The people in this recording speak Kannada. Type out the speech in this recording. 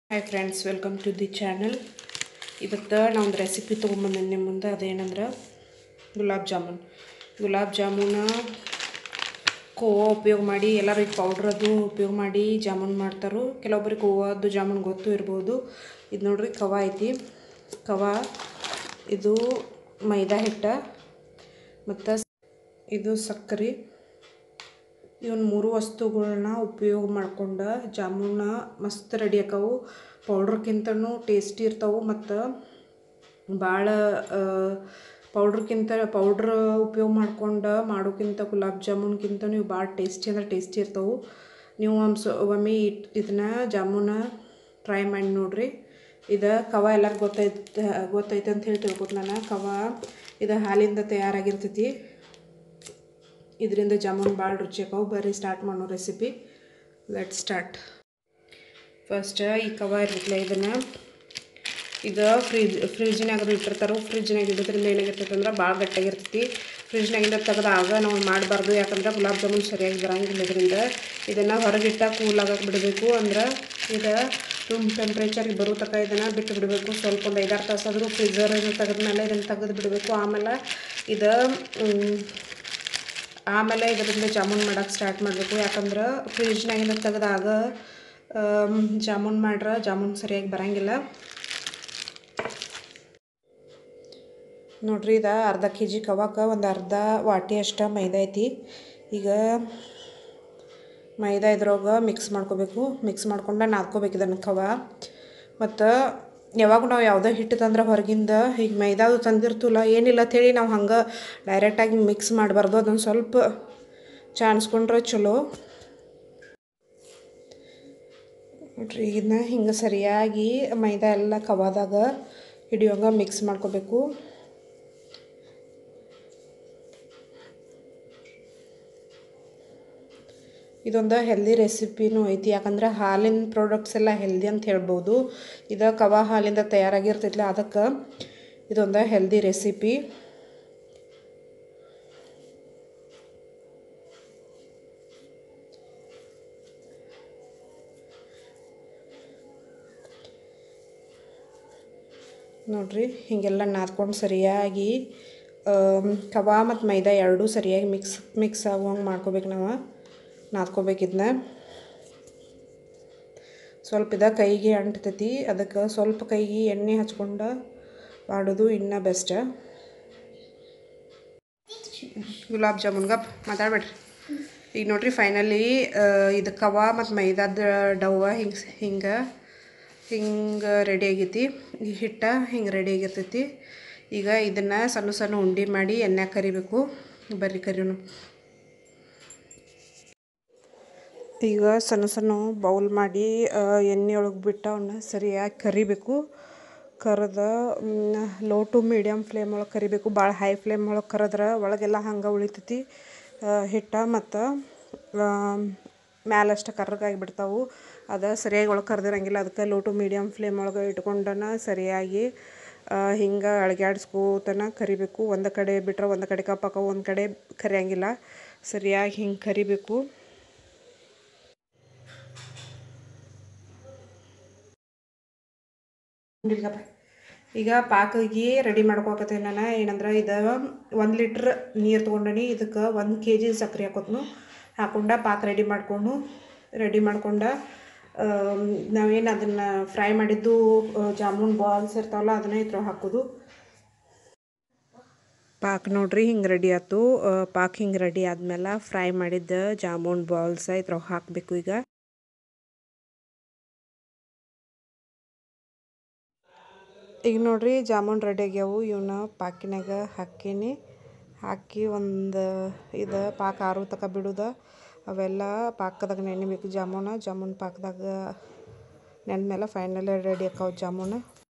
hi friends welcome to the channel ಇವತ್ತು ನಾ ಒಂದು ರೆಸಿಪಿ ತೊಗೊಂಬಂದಿನಿ ನಿಮ್ಮ ಮುಂದೆ ಅದೇನಂದ್ರೆ ಗುಲಾಬ್ ಜಾಮೂನ್ ಗುಲಾಬ್ ಜಾಮೂನ ಕೋವಾ ಉಪಯೋಗ ಮಾಡಿ ಎಲ್ಲರೂ ಈಗ ಪೌಡ್ರ್ ಅದು ಉಪಯೋಗ ಮಾಡಿ ಜಾಮೂನ್ ಮಾಡ್ತಾರೆ ಕೆಲವೊಬ್ರಿಗೆ ಕೋವಾದ್ದು ಜಾಮೂನ್ ಗೊತ್ತು ಇರ್ಬೋದು ಇದು ನೋಡ್ರಿ ಕವ ಐತಿ ಕವ ಇದು ಮೈದಾ ಹಿಟ್ಟ ಮತ್ತು ಇದು ಸಕ್ಕರೆ ಇವನ್ ಮೂರು ವಸ್ತುಗಳನ್ನ ಉಪಯೋಗ ಮಾಡ್ಕೊಂಡು ಜಾಮೂನ ಮಸ್ತ್ ರೆಡಿ ಆಕಾವು ಪೌಡ್ರ್ಕ್ಕಿಂತನೂ ಟೇಸ್ಟಿ ಇರ್ತಾವೆ ಮತ್ತು ಭಾಳ ಪೌಡ್ರ್ಕ್ಕಿಂತ ಪೌಡ್ರ್ ಉಪಯೋಗ ಮಾಡ್ಕೊಂಡು ಮಾಡೋಕ್ಕಿಂತ ಗುಲಾಬ್ ಜಾಮೂನ್ಗಿಂತ ನೀವು ಭಾಳ ಟೇಸ್ಟಿ ಅಂದ್ರೆ ಟೇಸ್ಟಿ ಇರ್ತಾವೆ ನೀವು ಒಂದು ಸೊ ಒಮ್ಮೆ ಇಟ್ ಇದನ್ನ ಜಾಮೂನ ಟ್ರೈ ಮಾಡಿ ನೋಡಿರಿ ಇದು ಕವ ಎಲ್ಲರಿಗೂ ಗೊತ್ತೈತೆ ಗೊತ್ತೈತೆ ಅಂತ ಹೇಳಿ ತಿಳ್ಕೊತ ನಾನು ಕವ ಇದು ಹಾಲಿಂದ ತಯಾರಾಗಿರ್ತೈತಿ ಇದರಿಂದ ಜಾಮೂನ್ ಭಾಳ ರುಚಿ ಆಕಾವು ಬರ್ರಿ ಸ್ಟಾರ್ಟ್ ಮಾಡೋ ರೆಸಿಪಿ ಲೆಟ್ ಸ್ಟಾರ್ಟ್ ಫಸ್ಟ್ ಈ ಕವ ಇರ್ತೈತಿಲ್ಲ ಇದನ್ನು ಇದು ಫ್ರಿಜ್ ಫ್ರಿಜ್ನಾಗ ಇಟ್ಟಿರ್ತಾರೆ ಫ್ರಿಜ್ನಾಗ ಇಡೋದ್ರಿಂದ ಏನಾಗಿರ್ತೈತೆ ಅಂದ್ರೆ ಭಾಳ ಗಟ್ಟಿಯಾಗಿರ್ತೈತಿ ಫ್ರಿಜ್ನಾಗಿಂದ ತೆಗೆದು ಆಗ ನಾವು ಮಾಡಬಾರ್ದು ಯಾಕಂದ್ರೆ ಗುಲಾಬ್ ಜಾಮೂನ್ ಸರಿಯಾಗಿ ಬರಂಗಿಲ್ಲ ಇದರಿಂದ ಇದನ್ನು ಹೊರಗಿಟ್ಟ ಕೂಲ್ ಆಗಕ್ಕೆ ಬಿಡಬೇಕು ಅಂದ್ರೆ ಇದು ರೂಮ್ ಟೆಂಪ್ರೇಚರಿಗೆ ಬರೋ ತನಕ ಇದನ್ನು ಬಿಟ್ಟು ಬಿಡಬೇಕು ಸ್ವಲ್ಪ ಒಂದು ಐದಾರು ತಾಸಾದರೂ ಫ್ರಿಜರ್ ತೆಗೆದ್ಮೇಲೆ ಇದನ್ನು ತೆಗೆದು ಬಿಡಬೇಕು ಆಮೇಲೆ ಇದು ಆಮೇಲೆ ಇದರಿಂದ ಜಾಮೂನ್ ಮಾಡೋಕೆ ಸ್ಟಾರ್ಟ್ ಮಾಡಬೇಕು ಯಾಕಂದ್ರೆ ಫ್ರಿಜ್ನಾಗಿಂದ ತೆಗೆದಾಗ ಜಾಮೂನ್ ಮಾಡ್ರೆ ಜಾಮೂನ್ ಸರಿಯಾಗಿ ಬರೋಂಗಿಲ್ಲ ನೋಡ್ರಿ ಇದು ಅರ್ಧ ಕೆ ಜಿ ಕವಾಕ ಒಂದು ಅರ್ಧ ವಾಟಿ ಅಷ್ಟು ಮೈದಾ ಐತಿ ಈಗ ಮೈದಾ ಇದ್ರೊಳಗೆ ಮಿಕ್ಸ್ ಮಾಡ್ಕೋಬೇಕು ಮಿಕ್ಸ್ ಮಾಡ್ಕೊಂಡು ನಾದ್ಕೋಬೇಕು ಇದನ್ನು ಕವ ಮತ್ತು ಯಾವಾಗ ನಾವು ಯಾವುದೋ ಹಿಟ್ಟು ತಂದ್ರೆ ಹೊರಗಿಂದ ಈಗ ಮೈದಾದು ತಂದಿರ್ತಿಲ್ಲ ಏನಿಲ್ಲ ಅಂತೇಳಿ ನಾವು ಹಂಗೆ ಡೈರೆಕ್ಟಾಗಿ ಮಿಕ್ಸ್ ಮಾಡಬಾರ್ದು ಅದನ್ನು ಸ್ವಲ್ಪ ಚಾಣಿಸ್ಕೊಂಡ್ರೆ ಚಲೋ ನೋಡ್ರಿ ಇದನ್ನ ಹಿಂಗೆ ಸರಿಯಾಗಿ ಮೈದಾ ಎಲ್ಲ ಕವಾದಾಗ ಹಿಡಿಯೋಂಗೆ ಮಿಕ್ಸ್ ಮಾಡ್ಕೋಬೇಕು ಇದೊಂದು ಹೆಲ್ದಿ ರೆಸಿಪಿನೂ ಐತಿ ಯಾಕಂದ್ರೆ ಹಾಲಿನ ಪ್ರಾಡಕ್ಟ್ಸ್ ಎಲ್ಲ ಹೆಲ್ದಿ ಅಂತ ಹೇಳ್ಬೋದು ಇದು ಕವ ಹಾಲಿಂದ ತಯಾರಾಗಿರ್ತೈತಿಲ್ಲ ಅದಕ್ಕೆ ಇದೊಂದು ಹೆಲ್ದಿ ರೆಸಿಪಿ ನೋಡ್ರಿ ಹೀಗೆಲ್ಲ ನಾದ್ಕೊಂಡು ಸರಿಯಾಗಿ ಕವ ಮತ್ತು ಮೈದಾ ಎರಡೂ ಸರಿಯಾಗಿ ಮಿಕ್ಸ್ ಮಿಕ್ಸ್ ಆಗುವಂಗೆ ಮಾಡ್ಕೋಬೇಕು ನಾವು ನಾದ್ಕೋಬೇಕು ಇದನ್ನ ಸ್ವಲ್ಪ ಇದ ಕೈಗೆ ಅಂಟ್ತೈತಿ ಅದಕ್ಕೆ ಸ್ವಲ್ಪ ಕೈಗೆ ಎಣ್ಣೆ ಹಚ್ಕೊಂಡು ಮಾಡೋದು ಇನ್ನೂ ಬೆಸ್ಟ್ ಗುಲಾಬ್ ಜಾಮೂನ್ಗೆ ಮಾತಾಡ್ಬೇಡ್ರಿ ಈಗ ನೋಡ್ರಿ ಫೈನಲಿ ಇದು ಕವ ಮತ್ತು ಮೈದಾದ ಡವ್ವ ಹಿಂಗೆ ಹಿಂಗೆ ಹಿಂಗೆ ರೆಡಿ ಆಗೈತಿ ಈ ಹಿಟ್ಟ ಹಿಂಗೆ ರೆಡಿ ಆಗಿರ್ತೈತಿ ಈಗ ಇದನ್ನು ಸಣ್ಣ ಸಣ್ಣ ಉಂಡೆ ಮಾಡಿ ಎಣ್ಣೆ ಕರಿಬೇಕು ಬರ್ರಿ ಕರಿಯೋನು ಈಗ ಸಣ್ಣ ಸಣ್ಣ ಬೌಲ್ ಮಾಡಿ ಎಣ್ಣೆ ಒಳಗೆ ಬಿಟ್ಟು ಅವನ್ನ ಸರಿಯಾಗಿ ಕರಿಬೇಕು ಕರೆದ ಲೋ ಟು ಮೀಡಿಯಮ್ ಫ್ಲೇಮ್ ಒಳಗೆ ಕರಿಬೇಕು ಭಾಳ ಹೈ ಫ್ಲೇಮ್ ಒಳಗೆ ಕರೆದ್ರೆ ಒಳಗೆಲ್ಲ ಹಂಗೆ ಉಳಿತೈತಿ ಹಿಟ್ಟ ಮತ್ತು ಮ್ಯಾಲಷ್ಟು ಕರ್ರಗಾಗಿ ಬಿಡ್ತಾವೆ ಅದು ಸರಿಯಾಗಿ ಒಳಗೆ ಕರೆದಿರಂಗಿಲ್ಲ ಅದಕ್ಕೆ ಲೋ ಟು ಮೀಡಿಯಮ್ ಫ್ಲೇಮ್ ಒಳಗೆ ಇಟ್ಕೊಂಡನ ಸರಿಯಾಗಿ ಹಿಂಗೆ ಅಳ್ಗ್ಯಾಡ್ಸ್ಕೋತನ ಕರಿಬೇಕು ಒಂದು ಕಡೆ ಬಿಟ್ರೆ ಒಂದು ಕಡೆ ಕಪ್ಪಕ್ಕ ಒಂದು ಕಡೆ ಕರಿಯಂಗಿಲ್ಲ ಸರಿಯಾಗಿ ಹಿಂಗೆ ಕರಿಬೇಕು ಈಗ ಪಾಕಿಗೆ ರೆಡಿ ಮಾಡ್ಕೊಕತ್ತೀನಿ ನಾನು ಏನಂದ್ರೆ ಇದು ಒಂದು ಲೀಟ್ರ್ ನೀರು ತೊಗೊಂಡನಿ ಇದಕ್ಕೆ ಒಂದು ಕೆ ಜಿ ಸಕ್ಕರೆ ಹಾಕೋತ್ನು ಹಾಕೊಂಡ ಪಾಕ ರೆಡಿ ಮಾಡ್ಕೊಂಡು ರೆಡಿ ಮಾಡ್ಕೊಂಡು ನಾವೇನು ಅದನ್ನು ಫ್ರೈ ಮಾಡಿದ್ದು ಜಾಮೂನ್ ಬಾಲ್ಸ್ ಇರ್ತಾವಲ್ಲ ಅದನ್ನೇ ಇದ್ರ ಹಾಕೋದು ಪಾಕ್ ನೋಡ್ರಿ ಹಿಂಗೆ ರೆಡಿ ಆಯ್ತು ಪಾಕ್ ಹಿಂಗೆ ರೆಡಿ ಆದ್ಮೇಲೆ ಫ್ರೈ ಮಾಡಿದ್ದ ಜಾಮೂನ್ ಬಾಲ್ಸ್ ಇದ್ರಾಗ ಹಾಕಬೇಕು ಈಗ ಈಗ ನೋಡ್ರಿ ಜಾಮೂನ್ ರೆಡಿ ಆಗ್ಯಾವು ಇವನ್ನ ಪಾಕಿನಾಗ ಹಾಕೀನಿ ಹಾಕಿ ಒಂದು ಇದು ಪಾಕ ಆರು ತಕ ಬಿಡೋದು ಅವೆಲ್ಲ ಪಾಕದಾಗ ನೆನಿಬೇಕು ಜಾಮೂನ ಜಾಮೂನ್ ಪಾಕದಾಗ ನೆಂದ ಮೇಲೆ ಫೈನಲ್ ರೆಡಿ ಆಕಾವು ಜಾಮೂನು